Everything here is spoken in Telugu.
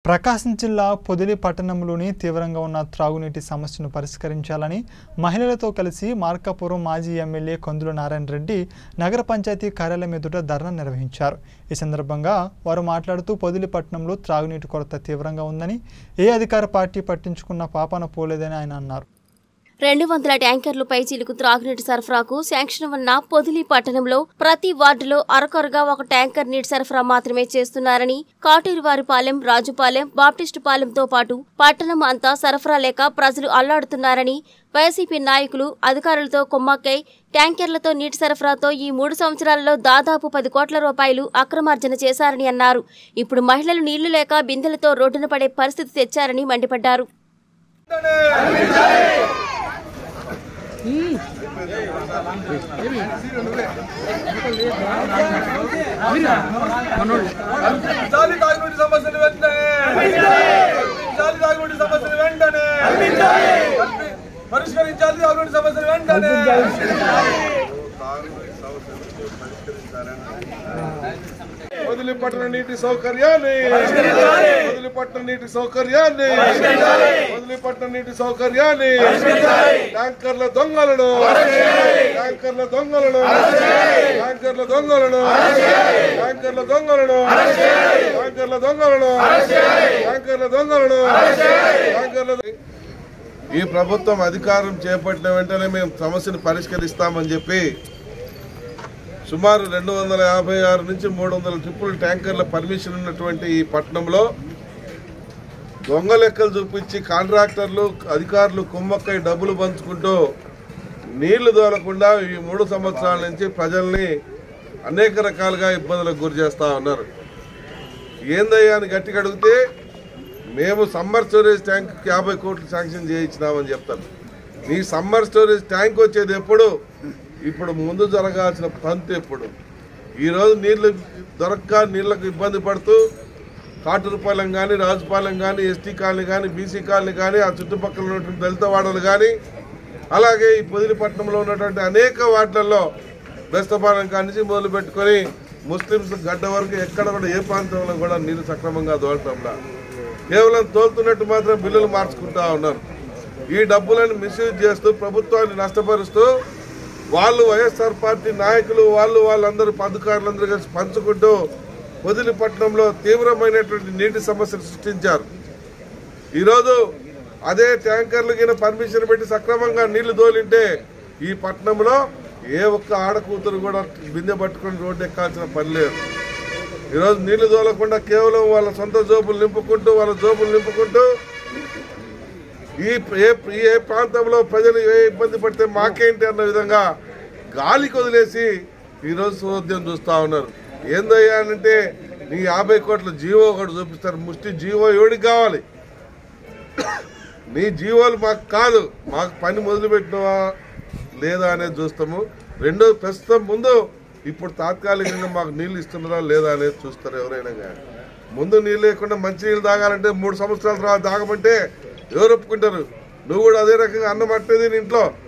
ప్రకాశం జిల్లా పొదిలి పట్టణంలోని తీవ్రంగా ఉన్న త్రాగునీటి సమస్యను పరిష్కరించాలని మహిళలతో కలిసి మార్కాపురం మాజీ ఎమ్మెల్యే కందుల నారాయణ రెడ్డి నగర పంచాయతీ కార్యాలయం ఎదుట ధర్నా నిర్వహించారు ఈ సందర్భంగా వారు మాట్లాడుతూ పొదిలి పట్టణంలో త్రాగునీటి కొరత తీవ్రంగా ఉందని ఏ అధికార పార్టీ పట్టించుకున్న పాపాన పోలేదని ఆయన అన్నారు రెండు వందల ట్యాంకర్లు పైచీలకు త్రాగునీటి సరఫరాకు శాంక్షన్ ఉన్న పొదిలి పట్టణంలో ప్రతి వార్డులో అరకొరగా ఒక ట్యాంకర్ నీటి సరఫరా మాత్రమే చేస్తున్నారని కాటూరువారిపాలెం రాజుపాలెం బాప్టిస్టు పాలెంతో పాటు పట్టణం అంతా సరఫరా లేక ప్రజలు అల్లాడుతున్నారని వైసీపీ నాయకులు అధికారులతో కుమ్మక్కై ట్యాంకర్లతో నీటి సరఫరాతో ఈ మూడు సంవత్సరాలలో దాదాపు పది కోట్ల రూపాయలు అక్రమార్జన చేశారని అన్నారు ఇప్పుడు మహిళలు నీళ్లు లేక బిందెలతో రోడ్డున పడే పరిస్థితి తెచ్చారని మండిపడ్డారు జాలి తాగునీటి సమస్యలు వెంటనే జాలి తాగునీటి సమస్యలు వెంటనే కల్పి- పరిష్కరించాలి తాగునీటి సమస్యలు వెంటనే వదిలిపట్టిన నీటి సౌకర్యాన్ని వదిలిపట్టిన నీటి సౌకర్యాన్ని వదిలిపట్టిన నీటి సౌకర్యాన్ని ట్యాంకర్ల దొంగలను ట్యాంకర్ల దొంగలను ట్యాంకర్ల దొంగలను ట్యాంకర్ల దొంగలను ట్యాంకర్ల దొంగలను ట్యాంకర్ల దొంగలను ట్యాంకర్ల ఈ ప్రభుత్వం అధికారం చేపట్టిన వెంటనే మేము సమస్యను పరిష్కరిస్తామని చెప్పి సుమారు రెండు వందల యాభై ఆరు నుంచి మూడు వందల ట్రిపుల్ ట్యాంకర్ల పర్మిషన్ ఉన్నటువంటి ఈ పట్టణంలో దొంగ లెక్కలు చూపించి కాంట్రాక్టర్లు అధికారులు కుమ్మక్కై డబ్బులు పంచుకుంటూ నీళ్లు దోలకుండా ఈ మూడు సంవత్సరాల నుంచి ప్రజల్ని అనేక రకాలుగా ఇబ్బందులకు గురి చేస్తూ ఉన్నారు ఏందయ్యా అని గట్టిగా అడిగితే మేము సమ్మర్ స్టోరేజ్ ట్యాంక్ యాభై కోట్లు శాంక్షన్ చేయించినామని చెప్తాను నీ సమ్మర్ స్టోరేజ్ ట్యాంక్ వచ్చేది ఎప్పుడు ఇప్పుడు ముందు జరగాల్సిన తంతు ఎప్పుడు ఈరోజు నీళ్లు దొరక్క నీళ్లకు ఇబ్బంది పడుతూ కాటూరుపాలెం కానీ రాజుపాలెం కానీ ఎస్టీ కాలనీ కానీ బీసీ కాలనీ కానీ ఆ చుట్టుపక్కల ఉన్నటువంటి దళిత వాడలు కానీ అలాగే ఈ పొదిలిపట్నంలో ఉన్నటువంటి అనేక వార్డులలో బెస్తపాలెం కాడి నుంచి మొదలు పెట్టుకొని ముస్లిమ్స్ గడ్డ వరకు ఎక్కడ కూడా ఏ ప్రాంతంలో కూడా నీళ్లు సక్రమంగా దోలటంలా కేవలం తోలుతున్నట్టు మాత్రం బిల్లులు మార్చుకుంటా ఉన్నారు ఈ డబ్బులను మిస్యూజ్ చేస్తూ ప్రభుత్వాన్ని నష్టపరుస్తూ వాళ్ళు వైఎస్ఆర్ పార్టీ నాయకులు వాళ్ళు వాళ్ళందరూ అధికారులందరూ కలిసి పంచుకుంటూ వదిలిపట్నంలో తీవ్రమైనటువంటి నీటి సమస్యలు సృష్టించారు ఈరోజు అదే ట్యాంకర్లు కింద పర్మిషన్ పెట్టి సక్రమంగా నీళ్లు తోలింటే ఈ పట్టణంలో ఏ ఒక్క ఆడకూతురు కూడా బిందె పట్టుకొని రోడ్డు ఎక్కాల్సిన పని లేదు ఈరోజు నీళ్లు తోలకుండా కేవలం వాళ్ళ సొంత జోబులు నింపుకుంటూ వాళ్ళ జోబులు నింపుకుంటూ ఈ ఏ ఏ ప్రాంతంలో ప్రజలు ఏ ఇబ్బంది పడితే మాకేంటి అన్న విధంగా గాలికి వదిలేసి ఈరోజు సోద్యం చూస్తూ ఉన్నారు ఏందయ్యా అంటే నీ యాభై కోట్ల జీవో ఒకటి చూపిస్తారు ముష్టి జీవో ఎవడికి కావాలి నీ జీవోలు మాకు కాదు మాకు పని మొదలుపెట్టినవా లేదా అనేది చూస్తాము రెండో ప్రస్తుతం ముందు ఇప్పుడు తాత్కాలికంగా మాకు నీళ్ళు ఇస్తున్నారా లేదా అనేది చూస్తారు ఎవరైనా కానీ ముందు నీళ్ళు లేకుండా మంచి నీళ్ళు తాగాలంటే మూడు సంవత్సరాల తర్వాత తాగమంటే ఎవరు ఒప్పుకుంటారు నువ్వు కూడా అదే రకంగా అన్నం పట్టేది నీ ఇంట్లో